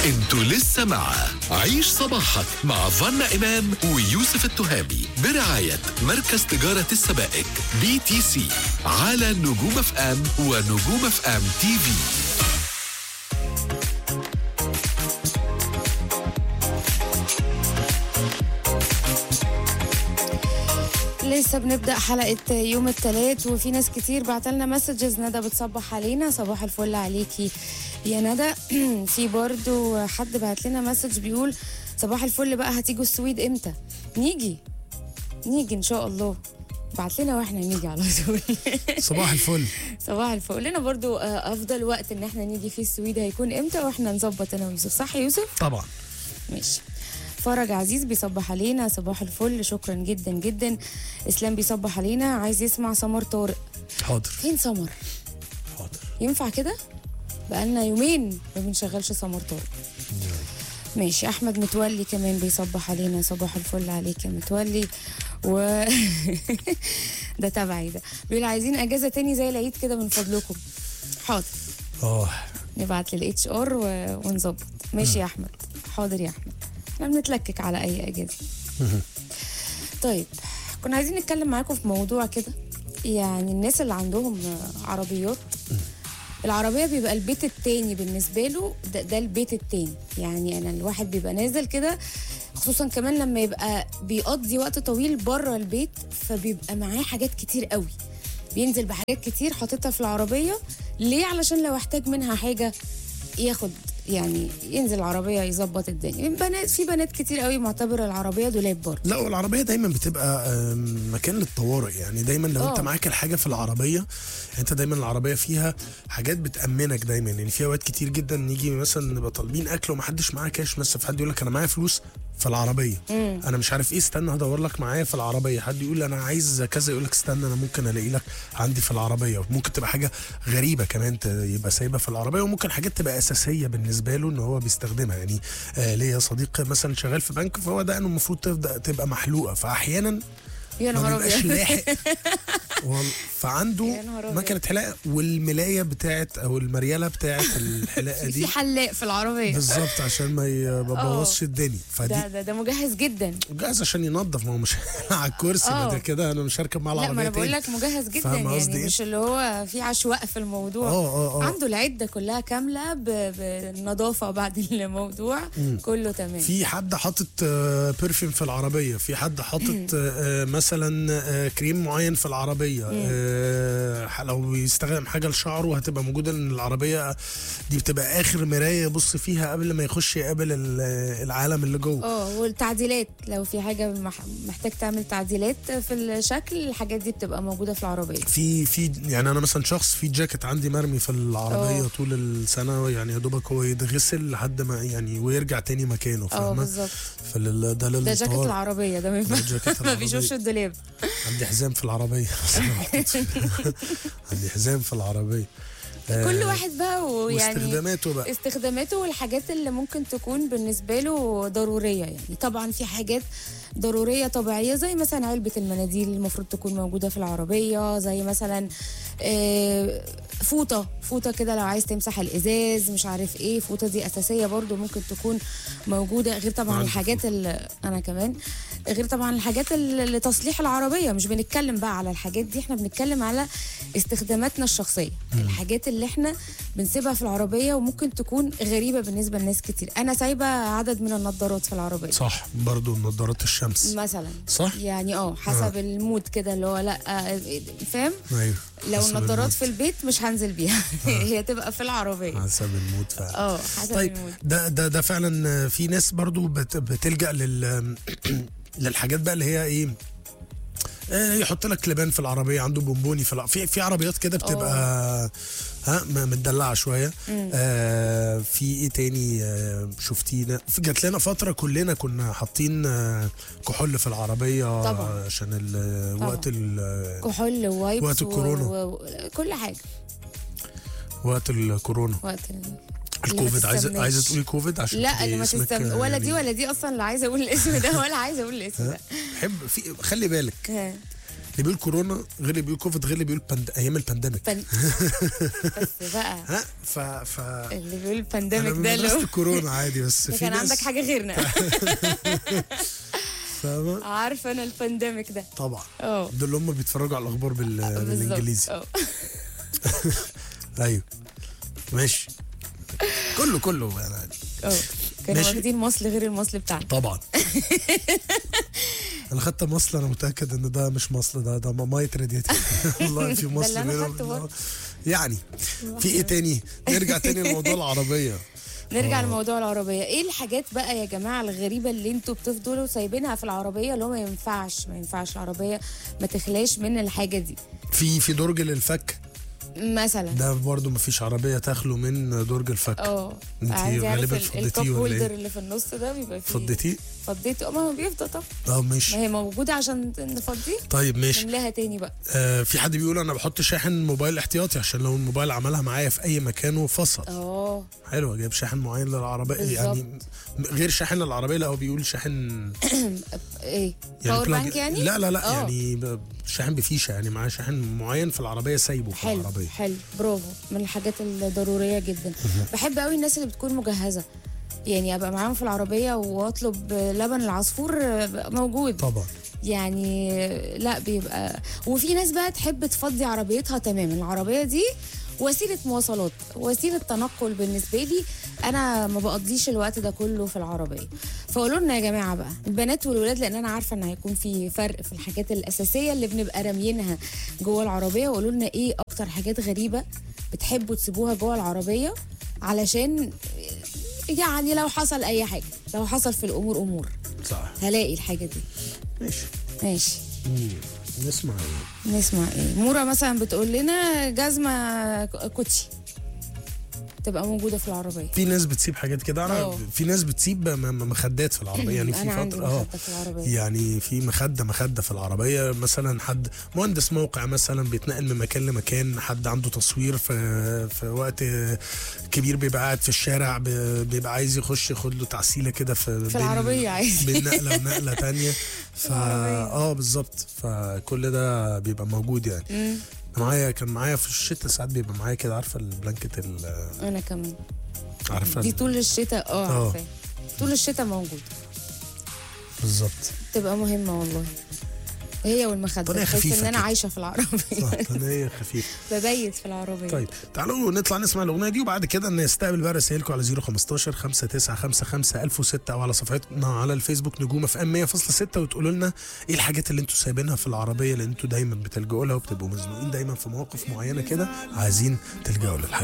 انتوا لسه مع عيش صباحك مع فنا إمام ويوسف التهامي برعاية مركز تجارة السبائك بي تي سي على نجوم اف ام ونجوم اف ام تي في لسه بنبدا حلقه يوم الثلاث وفي ناس كتير بعتلنا مسجز ندى بتصبح علينا صباح الفل عليكي يا ندى في برضو حد بعت لنا مسج بيقول صباح الفل بقى هتيجوا السويد امتى نيجي نيجي ان شاء الله بعت لنا واحنا نيجي على طول صباح الفل صباح الفل قول لنا برضو آه، افضل وقت ان احنا نيجي فيه السويد هيكون امتى واحنا نظبط انا ويوسف صح يا يوسف طبعا ماشي فرج عزيز بيصبح علينا صباح الفل شكرا جدا جدا اسلام بيصبح علينا عايز يسمع سمر طارق حاضر فين سمر حاضر ينفع كده بقالنا يومين ما بنشغلش سمر طارق ماشي احمد متولي كمان بيصبح علينا صباح الفل عليك يا متولي و ده تبعي ده بيقول عايزين اجازه تاني زي العيد كده من فضلكم حاضر اه نبعت للاتش ار ونظبط ماشي يا احمد حاضر يا احمد احنا بنتلكك على اي اجازه طيب كنا عايزين نتكلم معاكم في موضوع كده يعني الناس اللي عندهم عربيات العربية بيبقى البيت التاني بالنسبة له ده, ده البيت التاني يعني أنا الواحد بيبقى نازل كده خصوصا كمان لما يبقى بيقضي وقت طويل بره البيت فبيبقى معاه حاجات كتير قوي بينزل بحاجات كتير حاططها في العربية ليه علشان لو احتاج منها حاجة ياخد يعني ينزل العربية يظبط الدنيا بنات في بنات كتير قوي معتبرة العربية دولاب برضه لا والعربيه دايما بتبقى آم، مكان للطوارئ يعني دايما لو انت آه. معاك الحاجه في العربيه انت دايما العربيه فيها حاجات بتامنك دايما يعني في اوقات كتير جدا نيجي مثلا نبقى طالبين اكل ومحدش معاه كاش مثلا فحد يقول لك انا معايا فلوس في العربيه مم. انا مش عارف ايه استنى هدور لك معايا في العربيه حد يقول انا عايز كذا يقول لك استنى انا ممكن الاقي لك عندي في العربيه ممكن تبقى حاجه غريبه كمان ت- يبقى سايبها في العربيه وممكن حاجات تبقى اساسيه بالنسبه له ان هو بيستخدمها يعني آه ليا صديق مثلا شغال في بنك فهو ده انه المفروض تبدا تبقى محلوقه فاحيانا يا ما نهار بيبقاش أبيض لاحق وال- فعنده يا نهار أبيض. مكنه حلاقه والملايه بتاعت او المرياله بتاعت الحلاقه في دي حلاق في العربية بالظبط عشان ما يبوظش الدنيا فدي ده ده ده مجهز جدا جاهز عشان ينظف ما هو مش على الكرسي ما آه. ده كده انا مش هركب مع لا العربيه ما انا بقول تاني. لك مجهز جدا فاهم قصدي يعني إيه؟ مش اللي هو في عشواء في الموضوع اه اه اه عنده العده كلها كامله ب- بالنظافه بعد الموضوع كله تمام في حد حاطط آه، برفيوم في العربيه في حد حاطط آه، مثلا آه، كريم معين في العربيه آه، لو بيستخدم حاجه لشعره هتبقى موجوده ان العربيه دي بتبقى اخر مرايه يبص فيها قبل ما يخش يقابل ال- العالم اللي جوه اه والتعديلات لو في حاجه مح- محتاج تعمل تعديلات في الشكل الحاجات دي بتبقى موجوده في العربيه في في يعني انا مثلا شخص في جاكيت عندي مرمي في العربيه أوه. طول السنه يعني يا دوبك هو يتغسل لحد ما يعني ويرجع تاني مكانه اه فاهمه بالظبط فال- ده ده جاكيت للطوارئ. العربيه ده ما ده ينفعش جاكيت ما العربية. بيشوفش الدولاب عندي حزام في العربيه عندي حزام في العربيه كل آه، واحد بقى ويعني واستخداماته بقى استخداماته والحاجات اللي ممكن تكون بالنسبة له ضرورية يعني طبعا في حاجات ضرورية طبيعية زي مثلا علبة المناديل المفروض تكون موجودة في العربية زي مثلا آه، فوطة فوطة كده لو عايز تمسح الإزاز مش عارف ايه فوطة دي أساسية برضو ممكن تكون موجودة غير طبعا عندي الحاجات اللي أنا كمان غير طبعا الحاجات اللي لتصليح العربية مش بنتكلم بقى على الحاجات دي احنا بنتكلم على استخداماتنا الشخصية الحاجات اللي احنا بنسيبها في العربية وممكن تكون غريبة بالنسبة لناس كتير أنا سايبة عدد من النظارات في العربية صح برضو نظارات الشمس مثلا صح يعني اه حسب المود كده اللي هو لا آه، فاهم ايوه لو حسب النظارات المود. في البيت مش هنزل بيها هي تبقى في العربية حسب المود فعلا اه حسب طيب المود ده ده ده فعلا في ناس برضو بت بتلجا لل للحاجات بقى اللي هي ايه آه، يحط لك لبان في العربيه عنده بونبوني في الع- في في عربيات كده بتبقى ها م- متدلعه شويه آه في ايه تاني آه شفتينا في- جات لنا فتره كلنا كنا حاطين آه كحول في العربيه طبعا. عشان ال- طبعا. وقت ال- كحول ووايبس وقت الكورونا. و... و... كل حاجة وقت الكورونا وقت ال... الكوفيد عايزه تستناش. عايزه تقولي كوفيد عشان لا تبقي اللي ما اسمك، تستم... آه، ولا دي يعني ولا دي اصلا لا عايزه اقول الاسم ده ولا عايزه اقول الاسم ده حب في خلي بالك ها. اللي بيقول كورونا غير اللي بيقول كوفيد غير اللي بيقول بند... ايام البانديميك بن... بس بقى ها ف ف اللي بيقول انا بانديميك من ده مدرسه لو الكورونا عادي بس ده في كان ناس عندك حاجه غيرنا فاهمة عارفه انا البانديميك ده طبعا اه دول اللي هم بيتفرجوا على الاخبار بال... بالظبط. بالانجليزي اه. ايوه ماشي كله كله يعني عادي. اه كانوا ماشي. واخدين مصل غير المصل بتاعنا طبعا انا خدت مصل انا متاكد ان ده مش مصل ده ده ميه رادياتير والله في مصل اللي أنا منهم. خدته برضه. يعني في ايه تاني نرجع تاني لموضوع العربيه نرجع لموضوع العربية ايه الحاجات بقى يا جماعة الغريبة اللي انتوا بتفضلوا سايبينها في العربية اللي هو ما ينفعش ما ينفعش العربية ما تخلاش من الحاجة دي في في درج للفك مثلا ده برضو ما فيش عربيه تخلو من درج الفك اه انتي عايز عارف غالباً ال- فضيتيه الكاب ولا هولدر إيه؟ اللي في النص ده بيبقى فيه فضيتيه فضيته ما هو بيفضى طب اه ما ماشي هي موجودة عشان نفضيه طيب ماشي نملاها تاني بقى آه في حد بيقول انا بحط شاحن موبايل احتياطي عشان لو الموبايل عملها معايا في اي مكان وفصل اه حلو جايب شاحن معين للعربيه يعني م- غير شاحن للعربيه لا هو بيقول شاحن ايه باور plug- بانك يعني لا لا لا آه. يعني ب- شاحن بفيشه يعني معاه شاحن معين في العربيه سايبه في حلو العربيه حلو برافو من الحاجات الضروريه جدا بحب قوي الناس اللي بتكون مجهزه يعني ابقى معاهم في العربيه واطلب لبن العصفور موجود طبعا يعني لا بيبقى وفي ناس بقى تحب تفضي عربيتها تماما العربيه دي وسيله مواصلات وسيله تنقل بالنسبه لي انا ما بقضيش الوقت ده كله في العربيه فقولوا لنا يا جماعه بقى البنات والولاد لان انا عارفه ان هيكون في فرق في الحاجات الاساسيه اللي بنبقى راميينها جوه العربيه وقولوا لنا ايه اكتر حاجات غريبه بتحبوا تسيبوها جوه العربيه علشان يعني لو حصل اي حاجه لو حصل في الامور امور صح هلاقي الحاجه دي ماشي ماشي مم. نسمع نسمع ايه مورا مثلا بتقول لنا جزمه ك- كوتشي تبقى موجوده في العربيه في ناس بتسيب حاجات كده انا أوه. في ناس بتسيب م- م- مخدات في العربيه يعني في انا عندي فتره اه مخده في العربيه يعني في مخده مخده في العربيه مثلا حد مهندس موقع مثلا بيتنقل من مكان لمكان حد عنده تصوير في في وقت كبير بيبقى قاعد في الشارع ب- بيبقى عايز يخش ياخد له تعسيله كده في في العربية عايز. بين نقله ونقله تانية ف اه بالظبط فكل ده بيبقى موجود يعني مم. معايا كان معايا في الشتاء ساعات بيبقى معايا كده عارفه البلانكت ال- انا كمان عارفه دي ال- طول الشتاء اه آه. عارفاه طول الشتاء موجود بالظبط تبقى مهمه والله هي والمخده طريقة تحس خفيفة ان انا كده. عايشه في العربيه صح هي خفيفه ببيت في العربيه طيب تعالوا نطلع نسمع الاغنيه دي وبعد كده نستقبل بقى رسائلكم على 015 5955 1006 او على صفحتنا على الفيسبوك نجومه في ام 100.6 وتقولوا لنا ايه الحاجات اللي انتوا سايبينها في العربيه اللي انتوا دايما بتلجؤوا لها وبتبقوا مزنوقين دايما في مواقف معينه كده عايزين تلجؤوا للحياه